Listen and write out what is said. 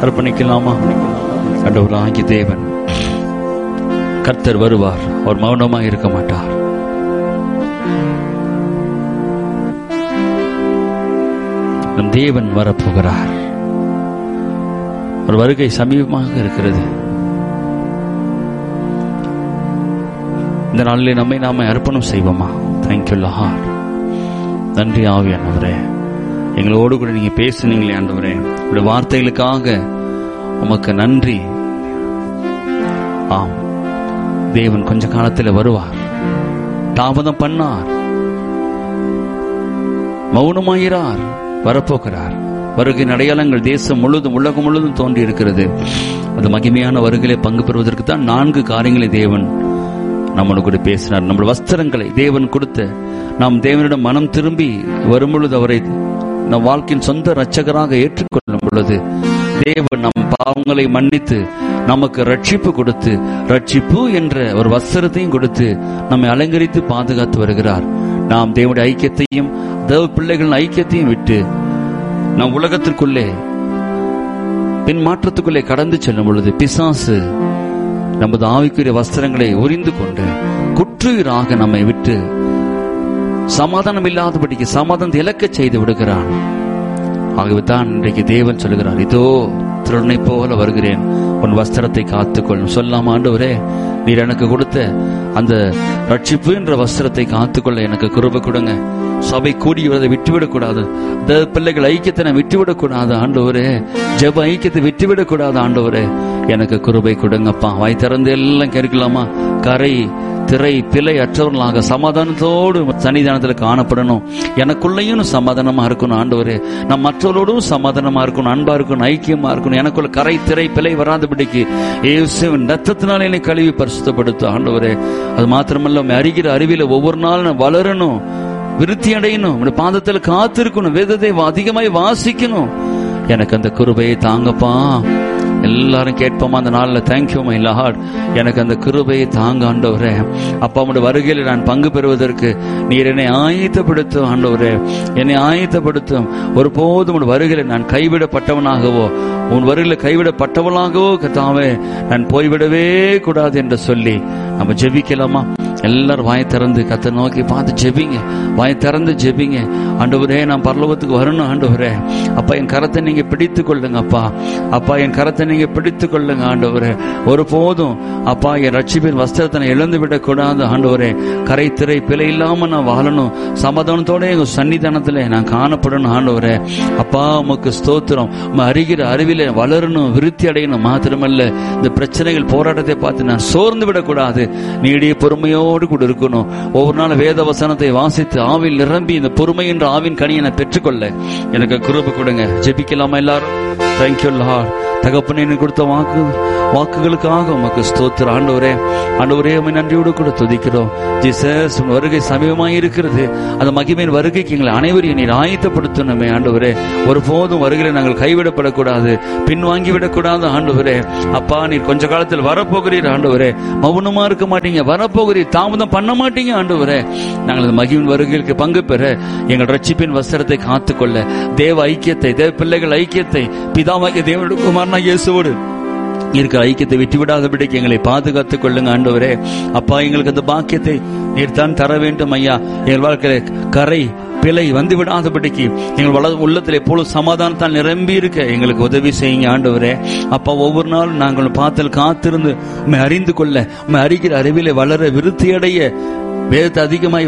அர்ப்பணிக்கலாமா ஆண்டவராகிய தேவன் கர்த்தர் வருவார் அவர் மௌனமாக இருக்க மாட்டார் நம் தேவன் வரப்போகிறார் ஒரு வருகை சமீபமாக இருக்கிறது இந்த நாளிலே நம்மை நாம அர்ப்பணம் செய்வோமா தேங்க்யூ லஹார் நன்றி ஆவியானவரே எங்களோடு கூட நீங்க பேசுனீங்களே ஆண்டவரே உடைய வார்த்தைகளுக்காக உமக்கு நன்றி ஆம் தேவன் கொஞ்ச காலத்தில் வருவார் தாமதம் பண்ணார் மௌனமாயிரார் வரப்போகிறார் வருகை அடையாளங்கள் தேசம் முழுதும் உலகம் முழுதும் தோன்றி இருக்கிறது அது மகிமையான வருகையிலே பங்கு பெறுவதற்கு தான் நான்கு காரியங்களை தேவன் நம்மளோட கூட பேசினார் நம்முடைய வஸ்திரங்களை தேவன் கொடுத்த நாம் தேவனிடம் மனம் திரும்பி வரும் பொழுது அவரை நம் வாழ்க்கையின் சொந்த இரட்சகராக ஏற்றுக்கொள்ளும் பொழுது தேவன் நம் பாவங்களை மன்னித்து நமக்கு ரட்சிப்பு கொடுத்து ரட்சிப்பு என்ற ஒரு வஸ்திரத்தையும் கொடுத்து நம்மை அலங்கரித்து பாதுகாத்து வருகிறார் நாம் தேவனுடைய ஐக்கியத்தையும் தேவ பிள்ளைகளின் ஐக்கியத்தையும் விட்டு நம் உலகத்திற்குள்ளே பின் மாற்றத்துக்குள்ளே கடந்து செல்லும் பொழுது பிசாசு நமது ஆவிக்குரிய வஸ்திரங்களை உரிந்து கொண்டு குற்றுயிராக நம்மை விட்டு சமாதானம் இல்லாதபடிக்கு சமாதானத்தை இழக்கச் செய்து விடுகிறான் ஆகவே தான் இன்றைக்கு தேவன் சொல்லுகிறார் இதோ திருடனை போல வருகிறேன் உன் வஸ்திரத்தை காத்துக்கொள்ளும் சொல்லாம ஆண்டவரே நீர் எனக்கு கொடுத்த அந்த ரட்சிப்பு என்ற வஸ்திரத்தை காத்துக்கொள்ள எனக்கு குருப கொடுங்க சபை கூடி வரதை விட்டுவிடக்கூடாது இந்த பிள்ளைகள் ஐக்கியத்தை நான் விட்டுவிடக்கூடாது ஆண்டவரே ஜெப ஐக்கியத்தை விட்டுவிடக்கூடாது ஆண்டவரே எனக்கு குருபை கொடுங்கப்பா வாய் திறந்து எல்லாம் கேட்கலாமா கரை திரை பிழை அற்றவர்களாக சமாதானத்தோடு சன்னிதானத்தில் காணப்படணும் எனக்குள்ளேயும் சமாதானமா இருக்கணும் ஆண்டவரே நான் மற்றவரோடும் சமாதானமா இருக்கணும் அன்பா இருக்கணும் ஐக்கியமா இருக்கணும் எனக்குள்ள கரை திரை பிழை வராதபடிக்கு இயேசுவின் ரத்தத்தினால என்னை கழுவி பரிசுத்தப்படுத்தும் ஆண்டவரே அது மாத்திரமல்ல உம்மை அறிகிற அறிவில ஒவ்வொரு நாளும் நான் வளரணும் விருத்தி அடையணும் உடைய பாதத்தில் காத்திருக்கணும் வேதத்தை அதிகமாய் வாசிக்கணும் எனக்கு அந்த கிருபையை தாங்கப்பா எல்லாரும் கேட்போமா அந்த நாளில் தேங்க்யூ மை லார்ட் எனக்கு அந்த கிருபையை தாங்க ஆண்டவரே அப்பா உடைய வருகையில் நான் பங்கு பெறுவதற்கு நீர் என்னை ஆயத்தப்படுத்தும் ஆண்டவரே என்னை ஆயத்தப்படுத்தும் ஒருபோதும் உன் வருகையில் நான் கைவிடப்பட்டவனாகவோ உன் வருகையில் கைவிடப்பட்டவனாகவோ கத்தாவே நான் போய்விடவே கூடாது என்று சொல்லி நம்ம ஜெபிக்கலாமா எல்லாரும் வாய் திறந்து கத்தை நோக்கி பார்த்து ஜெபிங்க வாய் திறந்து ஜெபிங்க ஆண்டவரே நான் பரலோகத்துக்கு வரணும் ஆண்டவரே அப்பா என் கரத்தை நீங்க பிடித்து கொள்ளுங்க அப்பா அப்பா என் கரத்தை நீங்க பிடித்து கொள்ளுங்க ஆண்டவரே ஒருபோதும் அப்பா என் ரட்சிப்பின் வஸ்திரத்தை நான் இழந்து விடக்கூடாது ஆண்டவரே கரை திரை பிழை இல்லாம நான் வாழணும் சமாதானத்தோட எங்க சன்னிதானத்துல நான் காணப்படணும் ஆண்டவரே அப்பா உமக்கு ஸ்தோத்திரம் உம்மை அறிகிற அறிவில வளரணும் விருத்தி அடையணும் மாத்திரமல்ல இந்த பிரச்சனைகள் போராட்டத்தை பார்த்து நான் சோர்ந்து விடக்கூடாது நீடிய பொறுமையோடு கூட இருக்கணும் ஒவ்வொரு நாள் வேத வசனத்தை வாசித்து ஆவில் நிரம்பி இந்த பொறுமை என்ற ஆவின் கனியை நான் பெற்றுக்கொள்ள எனக்கு குருபு கொடுங்க ஜெபிக்கலாமா எல்லாரும் தேங்க்யூ லார்ட் தகப்பனே எனக்கு கொடுத்த வாக்கு வாக்குகளுக்காக உமக்கு ஸ்தோத்திர ஆண்டவரே ஆண்டவரே உமை நன்றியோடு கூட துதிக்கிறோம் ஜீசஸ் உன் வருகை சமீபமாய் இருக்கிறது அந்த மகிமையின் வருகைக்கு எங்களை அனைவரையும் நீர் ஆயத்தப்படுத்தணுமே ஆண்டவரே ஒருபோதும் வருகையில நாங்கள் கைவிடப்படக்கூடாது பின்வாங்கி விடக்கூடாது ஆண்டவரே அப்பா நீர் கொஞ்ச காலத்தில் வரப்போகிறீர் ஆண்டவரே மௌனமா இருக்க மாட்டீங்க வரப்போகிறீர் தாமதம் பண்ண மாட்டீங்க ஆண்டவரே நாங்கள் அந்த மகிமின் வருகைக்கு பங்கு பெற எங்கள் ரட்சிப்பின் வஸ்திரத்தை காத்துக்கொள்ள தேவ ஐக்கியத்தை தேவ பிள்ளைகள் ஐக்கியத்தை பிதாவாகிய தேவனுடைய குமாரனா இயேசுவோடு இருக்கிற ஐக்கியத்தை விட்டுவிடாதபடிக்கு எங்களை பாதுகாத்துக் கொள்ளுங்க ஆண்டவரே அப்பா எங்களுக்கு அந்த பாக்கியத்தை நீர் தான் தர வேண்டும் ஐயா எங்கள் வாழ்க்கையில கரை பிழை வந்து விடாதபடிக்கு எங்கள் வள உள்ளத்தில் எப்பொழுது சமாதானத்தால் நிரம்பி இருக்க எங்களுக்கு உதவி செய்யுங்க ஆண்டவரே அப்பா ஒவ்வொரு நாளும் நாங்கள் பார்த்தல் காத்திருந்து உண்மை அறிந்து கொள்ள உண்மை அறிகிற அறிவிலே வளர விருத்தியடைய வேதத்தை அதிகமாய்